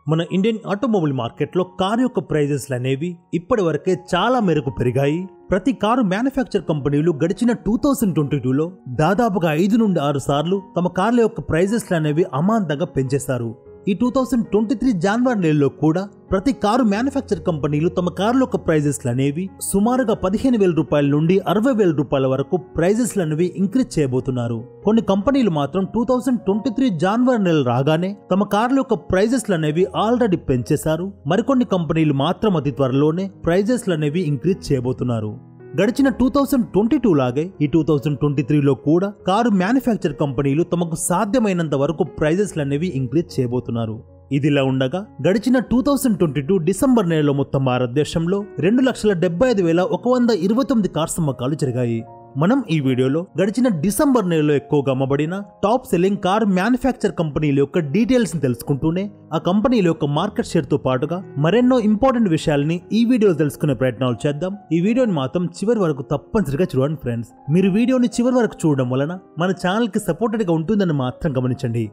మన Indian automobile మార్కెట్లో car యొక్క ప్రైజెస్ అనేవి ఇప్పటి వరకే చాలా మేరకు పెరిగాయి ప్రతి కారు మ్యానుఫ్యాక్చర్ కంపెనీలు గడిచిన టూ థౌసండ్ ట్వంటీ టూలో దాదాపుగా ఐదు నుండి ఆరు సార్లు తమ కార్ల యొక్క ప్రైజెస్ అనేవి అమాంతంగా పెంచేశారు ఈ టూ థౌసండ్ ట్వంటీ త్రీ జనవరి నెలలో కూడా ప్రతి కారు మ్యానుఫ్యాక్చర్ కంపెనీలు తమ కార్ల యొక్క ప్రైజెస్ అనేవి సుమారుగా పదిహేను వేల రూపాయల నుండి అరవై వేల రూపాయల వరకు ప్రైజెస్ అనేవి ఇంక్రీజ్ చేయబోతున్నారు కొన్ని కంపెనీలు మాత్రం టూ థౌసండ్ ట్వంటీ త్రీ జనవరి నెల రాగానే తమ కార్ల యొక్క ప్రైజెస్ అనేవి ఆల్రెడీ పెంచేశారు మరికొన్ని కంపెనీలు మాత్రం అతి త్వరలోనే ప్రైజెస్ అనేవి ఇంక్రీజ్ చేయబోతున్నారు గడిచిన టూ థౌసండ్ ట్వంటీ టూ లాగే ఈ టూ థౌసండ్ ట్వంటీ త్రీలో కూడా కారు మ్యానుఫ్యాక్చర్ కంపెనీలు తమకు సాధ్యమైనంత వరకు ప్రైజెస్ అనేవి ఇంక్రీజ్ చేయబోతున్నారు ఇదిలా ఉండగా గడిచిన two thousand twenty two December నెలలో మొత్తం భారతదేశంలో రెండు లక్షల డెబ్బై ఐదు వేల ఒక వంద ఇరవై తొమ్మిది కార్స్ అమ్మకాలు జరిగాయి మనం ఈ వీడియోలో గడిచిన డిసెంబర్ నెలలో ఎక్కువగా అమ్మబడిన టాప్ సెల్లింగ్ కార్ మ్యానుఫ్యాక్చర్ కంపెనీల యొక్క డీటెయిల్స్ ని తెలుసుకుంటూనే ఆ కంపెనీల యొక్క మార్కెట్ షేర్ తో పాటుగా మరెన్నో ఇంపార్టెంట్ విషయాల్ని ఈ వీడియోలో తెలుసుకునే ప్రయత్నాలు చేద్దాం ఈ వీడియోని మాత్రం చివరి వరకు తప్పనిసరిగా చూడండి ఫ్రెండ్స్ మీరు వీడియోని చివరి వరకు చూడడం వలన మన ఛానల్ కి సపోర్టెడ్ గా ఉంటుందని మాత్రం గమనించండి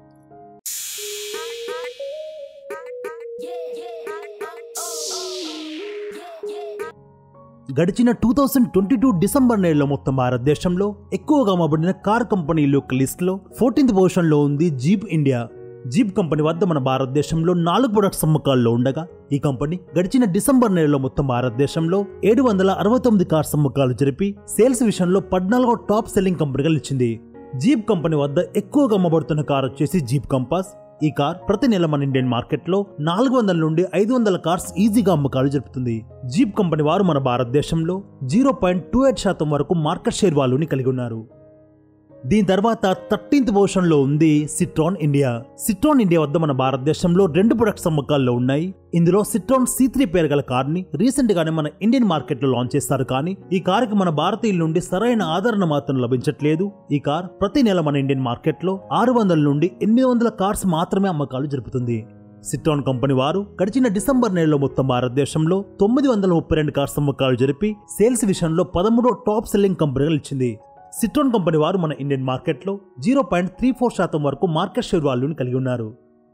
గడిచిన two thousand twenty two December నెలలో మొత్తం భారతదేశంలో ఎక్కువగా అమ్మబడిన కార్ కంపెనీల యొక్క లిస్ట్ లో ఫోర్టీన్త్ పొజిషన్ లో ఉంది జీప్ ఇండియా జీప్ కంపెనీ వద్ద మన భారతదేశంలో నాలుగు ప్రొడక్ట్స్ అమ్మకాల్లో ఉండగా ఈ కంపెనీ గడిచిన డిసెంబర్ నెలలో మొత్తం భారతదేశంలో ఏడు వందల అరవై తొమ్మిది కార్స్ అమ్మకాలు జరిపి సేల్స్ విషయంలో పద్నాలుగో టాప్ సెల్లింగ్ కంపెనీగా నిలిచింది జీప్ కంపెనీ వద్ద ఎక్కువగా అమ్మబడుతున్న కార్ వచ్చేసి జీప్ కంపాస్ ఈ కార్ ప్రతి నెల మన ఇండియన్ మార్కెట్ లో నాలుగు వందల నుండి ఐదు వందల కార్స్ ఈజీగా అమ్మకాలు జరుపుతుంది జీప్ కంపెనీ వారు మన భారతదేశంలో జీరో పాయింట్ టూ ఎయిట్ శాతం వరకు మార్కెట్ షేర్ వాల్యూని కలిగి ఉన్నారు దీని తర్వాత థర్టీన్త్ పొజిషన్ లో ఉంది సిట్రాన్ ఇండియా సిట్రాన్ ఇండియా వద్ద మన భారతదేశంలో రెండు ప్రొడక్ట్స్ అమ్మకాల్లో ఉన్నాయి ఇందులో సిట్రాన్ సి త్రీ పేరు గల కార్ ని రీసెంట్ గానే మన ఇండియన్ మార్కెట్ లో లాంచ్ చేస్తారు కానీ ఈ కార్ కి మన భారతీయుల నుండి సరైన ఆదరణ మాత్రం లభించట్లేదు ఈ కార్ ప్రతి నెల మన ఇండియన్ మార్కెట్ లో ఆరు వందల నుండి ఎనిమిది వందల కార్స్ మాత్రమే అమ్మకాలు జరుపుతుంది సిట్రాన్ కంపెనీ వారు గడిచిన డిసెంబర్ నెలలో మొత్తం భారతదేశంలో తొమ్మిది వందల ముప్పై రెండు కార్స్ అమ్మకాలు జరిపి సేల్స్ విషయంలో పదమూడో టాప్ సెల్లింగ్ కంపెనీగా నిలిచింది సిట్రోన్ కంపెనీ వారు మన ఇండియన్ మార్కెట్లో జీరో పాయింట్ త్రీ ఫోర్ శాతం వరకు మార్కెట్ షేర్ వాల్యూని కలిగి ఉన్నారు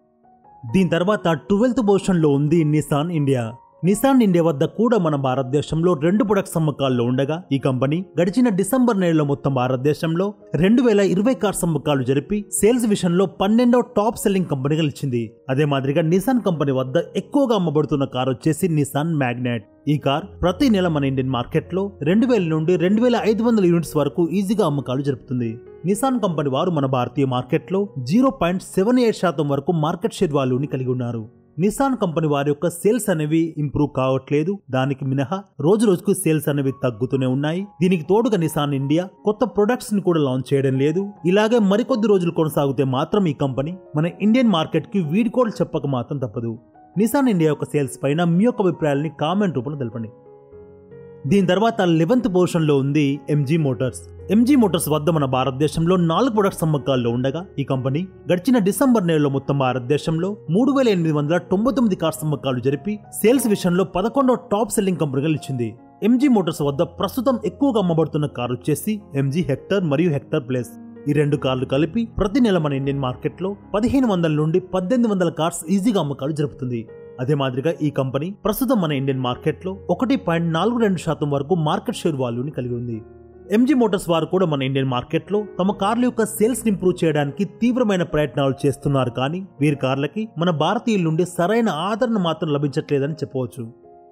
దీని తర్వాత ట్వెల్త్ పొజిషన్లో ఉంది నిసాన్ ఇండియా నిసాన్ ఇండియా వద్ద కూడా మన భారతదేశంలో రెండు ప్రొడక్ట్స్ అమ్మకాల్లో ఉండగా ఈ కంపెనీ గడిచిన డిసెంబర్ నెలలో మొత్తం భారతదేశంలో రెండు వేల ఇరవై కార్స్ అమ్మకాలు జరిపి సేల్స్ విషయంలో పన్నెండవ టాప్ సెల్లింగ్ కంపెనీగా నిలిచింది అదే మాదిరిగా నిసాన్ కంపెనీ వద్ద ఎక్కువగా అమ్మబడుతున్న కార్ వచ్చేసి నిసాన్ మ్యాగ్నెట్ ఈ కార్ ప్రతి నెల మన ఇండియన్ మార్కెట్ లో రెండు వేల నుండి రెండు వేల ఐదు వందల యూనిట్స్ వరకు ఈజీగా అమ్మకాలు జరుపుతుంది నిసాన్ కంపెనీ వారు మన భారతీయ మార్కెట్ లో జీరో పాయింట్ సెవెన్ ఎయిట్ శాతం వరకు మార్కెట్ షేర్ వాల్యూని కలిగి ఉన్నారు నిసాన్ కంపెనీ వారి యొక్క సేల్స్ అనేవి ఇంప్రూవ్ కావట్లేదు దానికి మినహా రోజు రోజుకు సేల్స్ అనేవి తగ్గుతూనే ఉన్నాయి దీనికి తోడుగా నిసాన్ ఇండియా కొత్త ప్రొడక్ట్స్ ని కూడా లాంచ్ చేయడం లేదు ఇలాగే మరికొద్ది రోజులు కొనసాగితే మాత్రం ఈ కంపెనీ మన ఇండియన్ మార్కెట్ కి వీడ్కోలు చెప్పక మాత్రం తప్పదు నిసాన్ ఇండియా యొక్క సేల్స్ పైన మీ యొక్క అభిప్రాయాల్ని కామెంట్ రూపంలో తెలపండి దీని తర్వాత లెవెన్త్ పొజిషన్ లో ఉంది ఎంజీ మోటార్స్ ఎంజీ మోటార్స్ వద్ద మన భారతదేశంలో నాలుగు ప్రొడక్ట్స్ అమ్మకాల్లో ఉండగా ఈ కంపెనీ గడిచిన డిసెంబర్ నెలలో మొత్తం భారతదేశంలో మూడు వేల ఎనిమిది వందల తొంభై తొమ్మిది కార్స్ అమ్మకాలు జరిపి సేల్స్ విషయంలో పదకొండవ టాప్ సెల్లింగ్ కంపెనీగా నిలిచింది ఎంజీ మోటార్స్ వద్ద ప్రస్తుతం ఎక్కువగా అమ్మబడుతున్న కారు వచ్చేసి ఎంజీ హెక్టర్ మరియు హెక్టర్ ప్లస్ ఈ రెండు కార్లు కలిపి ప్రతి నెల మన ఇండియన్ మార్కెట్లో పదిహేను వందల నుండి పద్దెనిమిది వందల కార్స్ ఈజీగా అమ్మకాలు జరుపుతుంది అదే మాదిరిగా ఈ కంపెనీ ప్రస్తుతం మన ఇండియన్ మార్కెట్లో ఒకటి పాయింట్ నాలుగు రెండు శాతం వరకు మార్కెట్ షేర్ వాల్యూని కలిగి ఉంది ఎంజీ మోటార్స్ వారు కూడా మన ఇండియన్ మార్కెట్లో తమ కార్ల యొక్క సేల్స్ ఇంప్రూవ్ చేయడానికి తీవ్రమైన ప్రయత్నాలు చేస్తున్నారు కానీ వీరి కార్లకి మన భారతీయుల నుండి సరైన ఆదరణ మాత్రం లభించట్లేదని చెప్పవచ్చు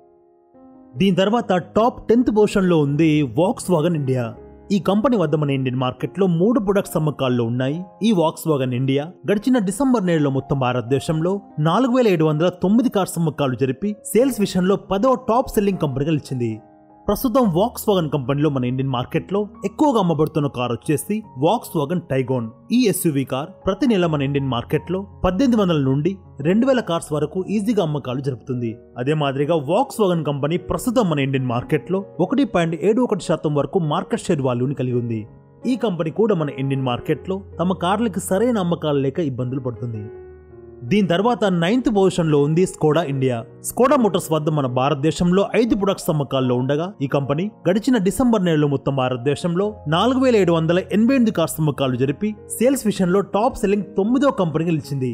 దీని తర్వాత టాప్ టెన్త్ పొజిషన్లో ఉంది వాక్స్ వాగన్ ఇండియా ఈ కంపెనీ వద్ద మన ఇండియన్ మార్కెట్లో మూడు ప్రొడక్ట్స్ అమ్మకాల్లో ఉన్నాయి ఈ వాక్స్ వాగన్ ఇండియా గడిచిన డిసెంబర్ నెలలో మొత్తం భారతదేశంలో నాలుగు వేల ఏడు వందల తొమ్మిది కార్స్ అమ్మకాలు జరిపి సేల్స్ విషయంలో పదవ టాప్ సెల్లింగ్ కంపెనీగా నిలిచింది ప్రస్తుతం వాక్స్ వాగన్ కంపెనీలో మన ఇండియన్ మార్కెట్లో ఎక్కువగా అమ్మబడుతున్న కార్ వచ్చేసి వాక్స్ వాగన్ టైగోన్ ఈ ఎస్యూవీ కార్ ప్రతి నెల మన ఇండియన్ మార్కెట్లో పద్దెనిమిది వందల నుండి రెండు వేల కార్స్ వరకు ఈజీగా అమ్మకాలు జరుపుతుంది అదే మాదిరిగా వాక్స్ వాగన్ కంపెనీ ప్రస్తుతం మన ఇండియన్ మార్కెట్లో ఒకటి పాయింట్ ఏడు ఒకటి శాతం వరకు మార్కెట్ షేర్ వాల్యూని కలిగి ఉంది ఈ కంపెనీ కూడా మన ఇండియన్ మార్కెట్లో తమ కార్లకి సరైన అమ్మకాలు లేక ఇబ్బందులు పడుతుంది దీని తర్వాత నైన్త్ పొజిషన్లో ఉంది స్కోడా ఇండియా స్కోడా మోటార్స్ వద్ద మన భారతదేశంలో ఐదు ప్రొడక్ట్స్ అమ్మకాల్లో ఉండగా ఈ కంపెనీ గడిచిన డిసెంబర్ నెలలో మొత్తం భారతదేశంలో నాలుగు వేల ఏడు వందల ఎనభై ఎనిమిది కార్స్ అమ్మకాలు జరిపి సేల్స్ విషయంలో టాప్ సెల్లింగ్ తొమ్మిదో కంపెనీగా నిలిచింది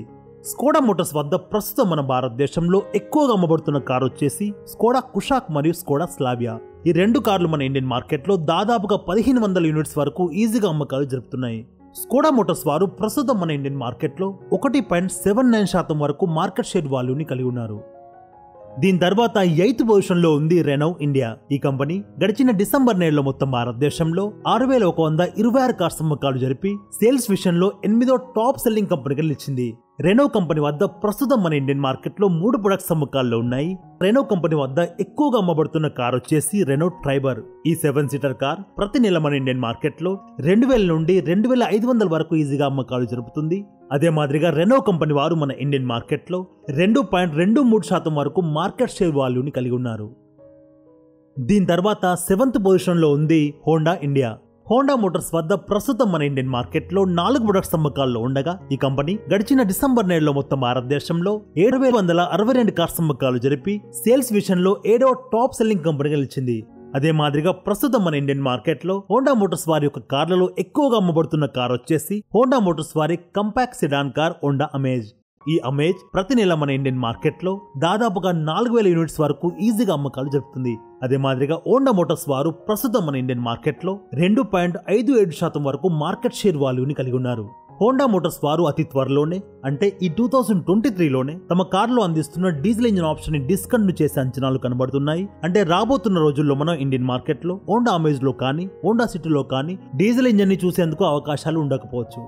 స్కోడా మోటార్స్ వద్ద ప్రస్తుతం మన భారతదేశంలో ఎక్కువగా అమ్మబడుతున్న కారు వచ్చేసి స్కోడా కుషాక్ మరియు స్కోడా స్లావియా ఈ రెండు కార్లు మన ఇండియన్ మార్కెట్లో దాదాపుగా పదిహేను వందల యూనిట్స్ వరకు ఈజీగా అమ్మకాలు జరుపుతున్నాయి స్కోడా మోటార్స్ వారు ప్రస్తుతం మన ఇండియన్ మార్కెట్లో ఒకటి పాయింట్ సెవెన్ నైన్ శాతం వరకు మార్కెట్ షేర్ వాల్యూని కలిగి ఉన్నారు దీని తర్వాత ఎయిత్ పొజిషన్ లో ఉంది రెనో ఇండియా ఈ కంపెనీ గడిచిన డిసెంబర్ నెలలో మొత్తం భారతదేశంలో ఆరు వేల ఒక వంద ఇరవై ఆరు కార్స్ అమ్మకాలు జరిపి సేల్స్ విషయంలో ఎనిమిదో టాప్ సెల్లింగ్ కంపెనీగా నిలిచింది రెనో కంపెనీ వద్ద ప్రస్తుతం మన ఇండియన్ మార్కెట్లో మూడు ప్రొడక్ట్స్ అమ్మకాల్లో ఉన్నాయి రెనో కంపెనీ వద్ద ఎక్కువగా అమ్మబడుతున్న కార్ వచ్చేసి రెనో ట్రైబర్ ఈ సెవెన్ సీటర్ కార్ ప్రతి నెల మన ఇండియన్ మార్కెట్లో రెండు వేల నుండి రెండు వేల ఐదు వందల వరకు ఈజీగా అమ్మకాలు జరుపుతుంది అదే మాదిరిగా రెనో కంపెనీ వారు మన ఇండియన్ మార్కెట్లో రెండు పాయింట్ రెండు మూడు శాతం వరకు మార్కెట్ షేర్ వాల్యూని కలిగి ఉన్నారు దీని తర్వాత సెవెంత్ పొజిషన్లో ఉంది హోండా ఇండియా హోండా మోటార్స్ వద్ద ప్రస్తుతం మన ఇండియన్ మార్కెట్లో నాలుగు ప్రొడక్ట్స్ అమ్మకాల్లో ఉండగా ఈ కంపెనీ గడిచిన డిసెంబర్ నెలలో మొత్తం భారతదేశంలో ఏడు వేల వందల అరవై రెండు కార్స్ అమ్మకాలు జరిపి సేల్స్ విషయంలో ఏడవ టాప్ సెల్లింగ్ కంపెనీగా నిలిచింది అదే మాదిరిగా ప్రస్తుతం మన ఇండియన్ మార్కెట్లో హోండా మోటార్స్ వారి యొక్క కార్లలో ఎక్కువగా అమ్మబడుతున్న కార్ వచ్చేసి హోండా మోటార్స్ వారి compact sedan car Honda Amaze ఈ అమేజ్ ప్రతి నెల మన ఇండియన్ మార్కెట్లో దాదాపుగా నాలుగు వేల యూనిట్స్ వరకు ఈజీగా అమ్మకాలు జరుపుతుంది అదే మాదిరిగా ఓండా మోటార్స్ వారు ప్రస్తుతం మన ఇండియన్ మార్కెట్లో రెండు పాయింట్ ఐదు ఏడు శాతం వరకు మార్కెట్ షేర్ వాల్యూని కలిగి ఉన్నారు హోండా మోటార్స్ వారు అతి త్వరలోనే అంటే ఈ టూ థౌసండ్ ట్వంటీ త్రీలోనే తమ కారులో అందిస్తున్న డీజిల్ ఇంజిన్ ఆప్షన్ ని డిస్కంటిన్యూ చేసే అంచనాలు కనబడుతున్నాయి అంటే రాబోతున్న రోజుల్లో మనం ఇండియన్ మార్కెట్లో హోండా అమేజ్ లో కానీ హోండా సిటీలో కానీ డీజిల్ ఇంజిన్ ని చూసేందుకు అవకాశాలు ఉండకపోవచ్చు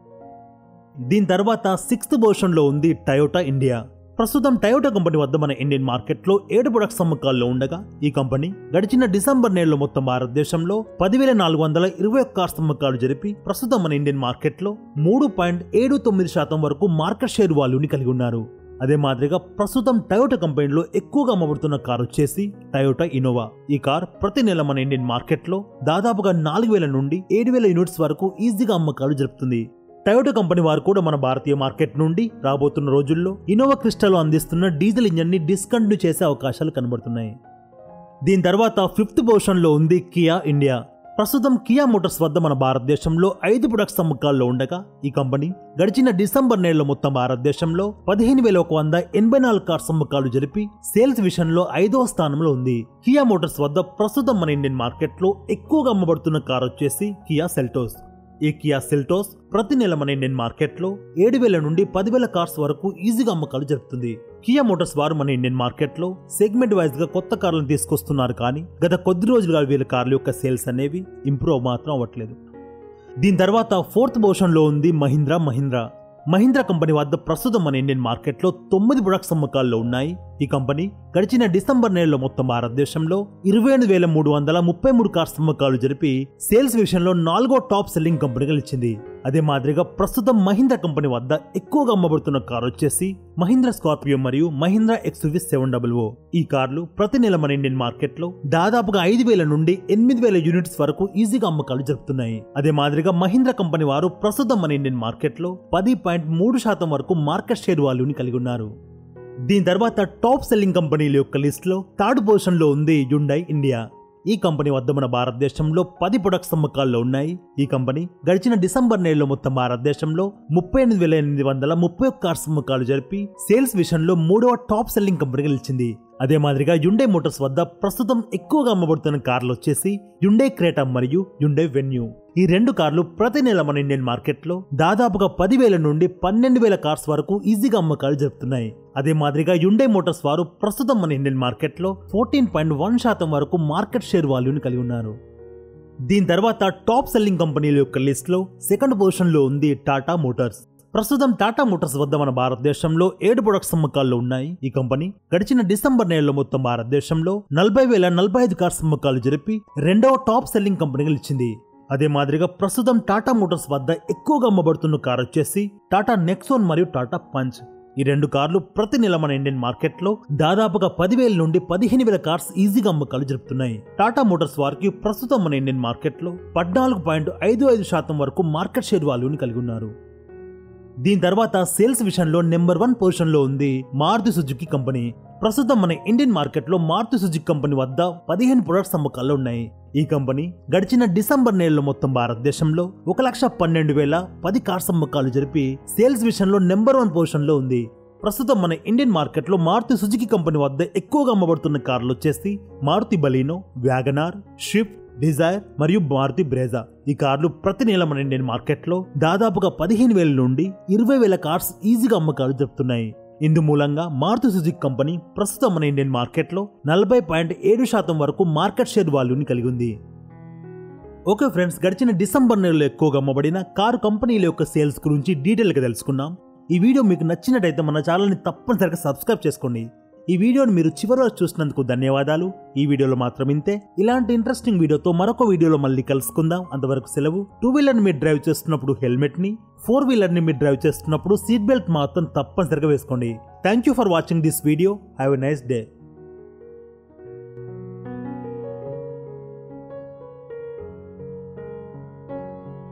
దీని తర్వాత సిక్స్త్ పొజిషన్లో ఉంది టయోటా ఇండియా ప్రస్తుతం టయోటా కంపెనీ వద్ద మన ఇండియన్ మార్కెట్లో ఏడు ప్రొడక్ట్స్ అమ్మకాల్లో ఉండగా ఈ కంపెనీ గడిచిన డిసెంబర్ నెలలో మొత్తం భారతదేశంలో పదివేల నాలుగు వందల ఇరవై ఒక్క కార్స్ అమ్మకాలు జరిపి ప్రస్తుతం మన ఇండియన్ మార్కెట్లో మూడు పాయింట్ ఏడు తొమ్మిది శాతం వరకు మార్కెట్ షేర్ వాల్యూని కలిగి ఉన్నారు అదే మాదిరిగా ప్రస్తుతం టయోటా కంపెనీలో ఎక్కువగా అమ్మబడుతున్న కార్ వచ్చేసి టయోటా ఇనోవా ఈ కార్ ప్రతి నెల మన ఇండియన్ మార్కెట్లో దాదాపుగా నాలుగు వేల నుండి ఏడు వేల యూనిట్స్ వరకు ఈజీగా అమ్మకాలు జరుపుతుంది టయోటా కంపెనీ వారు కూడా మన భారతీయ మార్కెట్ నుండి రాబోతున్న రోజుల్లో ఇన్నోవా క్రిస్టాలో అందిస్తున్న డీజిల్ ఇంజన్ ని డిస్కంటిన్యూ చేసే అవకాశాలు కనబడుతున్నాయి దీని తర్వాత ఫిఫ్త్ పొజిషన్లో ఉంది కియా ఇండియా ప్రస్తుతం కియా మోటార్స్ వద్ద మన భారతదేశంలో ఐదు ప్రొడక్ట్స్ అమ్మకాల్లో ఉండగా ఈ కంపెనీ గడిచిన డిసెంబర్ నెలలో మొత్తం భారతదేశంలో పదిహేను వేల ఒక వంద ఎనభై నాలుగు కార్స్ అమ్మకాలు జరిపి సేల్స్ విషయంలో ఐదవ స్థానంలో ఉంది కియా మోటార్స్ వద్ద ప్రస్తుతం మన ఇండియన్ మార్కెట్లో ఎక్కువగా అమ్మబడుతున్న కార్ వచ్చేసి కియా సెల్టోస్ ఈ కియా సెల్టోస్ ప్రతి నెల మన ఇండియన్ మార్కెట్లో ఏడు వేల నుండి పదివేల కార్స్ వరకు ఈజీగా అమ్మకాలు జరుపుతుంది కియా మోటార్స్ వారు మన ఇండియన్ మార్కెట్లో సెగ్మెంట్ వైజ్ గా కొత్త కార్లను తీసుకొస్తున్నారు కానీ గత కొద్ది రోజులుగా వీళ్ళ కార్ల యొక్క సేల్స్ అనేవి ఇంప్రూవ్ మాత్రం అవ్వట్లేదు దీని తర్వాత ఫోర్త్ పొజిషన్లో ఉంది మహీంద్రా మహీంద్రా మహీంద్రా కంపెనీ వద్ద ప్రస్తుతం మన ఇండియన్ మార్కెట్లో తొమ్మిది ప్రొడక్ట్స్ అమ్మకాల్లో ఉన్నాయి ఈ కంపెనీ గడిచిన డిసెంబర్ నెలలో మొత్తం భారతదేశంలో ఇరవై ఎనిమిది వేల మూడు వందల ముప్పై మూడు కార్స్ అమ్మకాలు జరిపి సేల్స్ విషయంలో నాలుగో టాప్ సెల్లింగ్ కంపెనీగా నిలిచింది అదే మాదిరిగా ప్రస్తుతం మహీంద్రా కంపెనీ వద్ద ఎక్కువగా అమ్మబడుతున్న కార్ వచ్చేసి మహీంద్రా స్కార్పియో మరియు Mahindra XUV seven double O ఈ కార్లు ప్రతి నెల మన ఇండియన్ మార్కెట్ లో దాదాపుగా ఐదు వేల నుండి ఎనిమిది వేల యూనిట్స్ వరకు ఈజీగా అమ్మకాలు జరుపుతున్నాయి అదే మాదిరిగా మహీంద్రా కంపెనీ వారు ప్రస్తుతం మన ఇండియన్ మార్కెట్ లో పది పాయింట్ మూడు శాతం వరకు మార్కెట్ షేర్ వాల్యూని కలిగి ఉన్నారు దీని తర్వాత టాప్ సెల్లింగ్ కంపెనీల యొక్క లిస్ట్ లో థర్డ్ పొజిషన్ లో ఉంది యుండై ఇండియా ఈ కంపెనీ వద్ద మన భారతదేశంలో పది ప్రొడక్ట్స్ అమ్మకాల్లో ఉన్నాయి ఈ కంపెనీ గడిచిన డిసెంబర్ నెలలో మొత్తం భారతదేశంలో ముప్పై ఎనిమిది వేల ఎనిమిది వందల ముప్పై ఒక్క కార్స్ అమ్మకాలు జరిపి సేల్స్ విషయంలో మూడవ టాప్ సెల్లింగ్ కంపెనీగా నిలిచింది అదే మాదిరిగా యుండే మోటార్స్ వద్ద ప్రస్తుతం ఎక్కువగా అమ్మబడుతున్న కార్లు వచ్చేసి యుండే క్రేటా మరియు యుండే వెన్యూ ఈ రెండు కార్లు ప్రతి నెల మన ఇండియన్ మార్కెట్లో దాదాపుగా పదివేల నుండి పన్నెండు వేల కార్స్ వరకు ఈజీగా అమ్మకాలు జరుపుతున్నాయి అదే మాదిరిగా యుండే మోటార్స్ వారు ప్రస్తుతం మన ఇండియన్ మార్కెట్లో ఫోర్టీన్ పాయింట్ వన్ శాతం వరకు మార్కెట్ షేర్ వాల్యూని కలిగి ఉన్నారు దీని తర్వాత టాప్ సెల్లింగ్ కంపెనీల యొక్క లిస్ట్ లో సెకండ్ పొజిషన్ లో ఉంది టాటా మోటార్స్ ప్రస్తుతం టాటా మోటార్స్ వద్ద మన భారతదేశంలో ఏడు ప్రొడక్ట్స్ అమ్మకాల్లో ఉన్నాయి ఈ కంపెనీ గడిచిన డిసెంబర్ నెలలో మొత్తం భారతదేశంలో నలభై వేల నలభై ఐదు కార్స్ అమ్మకాలు జరిపి రెండవ టాప్ సెల్లింగ్ కంపెనీగా నిలిచింది అదే మాదిరిగా ప్రస్తుతం టాటా మోటార్స్ వద్ద ఎక్కువగా అమ్మబడుతున్న కార్ వచ్చేసి టాటా నెక్సోన్ మరియు టాటా పంచ్ ఈ రెండు కార్లు ప్రతి నెల మన ఇండియన్ మార్కెట్లో దాదాపుగా పదివేల నుండి పదిహేను వేల కార్స్ ఈజీగా అమ్మకాలు జరుపుతున్నాయి టాటా మోటార్స్ వారికి ప్రస్తుతం మన ఇండియన్ మార్కెట్లో పద్నాలుగు పాయింట్ ఐదు ఐదు శాతం వరకు మార్కెట్ షేర్ వాల్యూని కలిగి ఉన్నారు దీని తర్వాత సేల్స్ విషయంలో నెంబర్ వన్ పొజిషన్ లో ఉంది మారుతి సుజుకి కంపెనీ ప్రస్తుతం మన ఇండియన్ మార్కెట్ లో మారుతి సుజుకి కంపెనీ వద్ద పదిహేను ప్రొడక్ట్స్ అమ్మకాలు ఉన్నాయి ఈ కంపెనీ గడిచిన డిసెంబర్ నెలలో మొత్తం భారతదేశంలో ఒక లక్ష పన్నెండు వేల పది కార్స్ అమ్మకాలు జరిపి సేల్స్ విషయంలో నెంబర్ వన్ పొజిషన్ లో ఉంది ప్రస్తుతం మన ఇండియన్ మార్కెట్ లో మారుతి సుజుకి కంపెనీ వద్ద ఎక్కువగా అమ్మబడుతున్న కార్లు వచ్చేసి Maruti Baleno WagonR Swift Dzire మరియు మారుతి బ్రేజా ఈ కార్లు ప్రతి నెల మన ఇండియన్ మార్కెట్ లో దాదాపుగా పదిహేను వేల నుండి ఇరవై వేల కార్స్ ఈజీగా అమ్మకాలు జరుపుతున్నాయి ఇందు మూలంగా మారుతి సుజుకి కంపెనీ ప్రస్తుతం మన ఇండియన్ మార్కెట్లో నలభై పాయింట్ ఏడు శాతం వరకు మార్కెట్ షేర్ వాల్యూని కలిగి ఉంది ఓకే ఫ్రెండ్స్ గడిచిన డిసెంబర్ నెలలో ఎక్కువగా అమ్మబడిన కారు కంపెనీల యొక్క సేల్స్ గురించి డీటెయిల్గా తెలుసుకున్నాం ఈ వీడియో మీకు నచ్చినట్టయితే మన ఛానల్ని తప్పనిసరిగా సబ్స్క్రైబ్ చేసుకోండి ఈ వీడియోని మీరు చివరి వరకు చూసినందుకు ధన్యవాదాలు ఈ వీడియోలో మాత్రం ఇంతే ఇలాంటి ఇంట్రెస్టింగ్ వీడియోతో మరొక వీడియోలో మళ్ళీ కలుసుకుందాం అంతవరకు సెలవు టూ వీలర్ని మీరు డ్రైవ్ చేస్తున్నప్పుడు హెల్మెట్ ని ఫోర్ వీలర్ని మీరు డ్రైవ్ చేస్తున్నప్పుడు సీట్ బెల్ట్ మాత్రం తప్పనిసరిగా వేసుకోండి thank you for watching this video have a nice day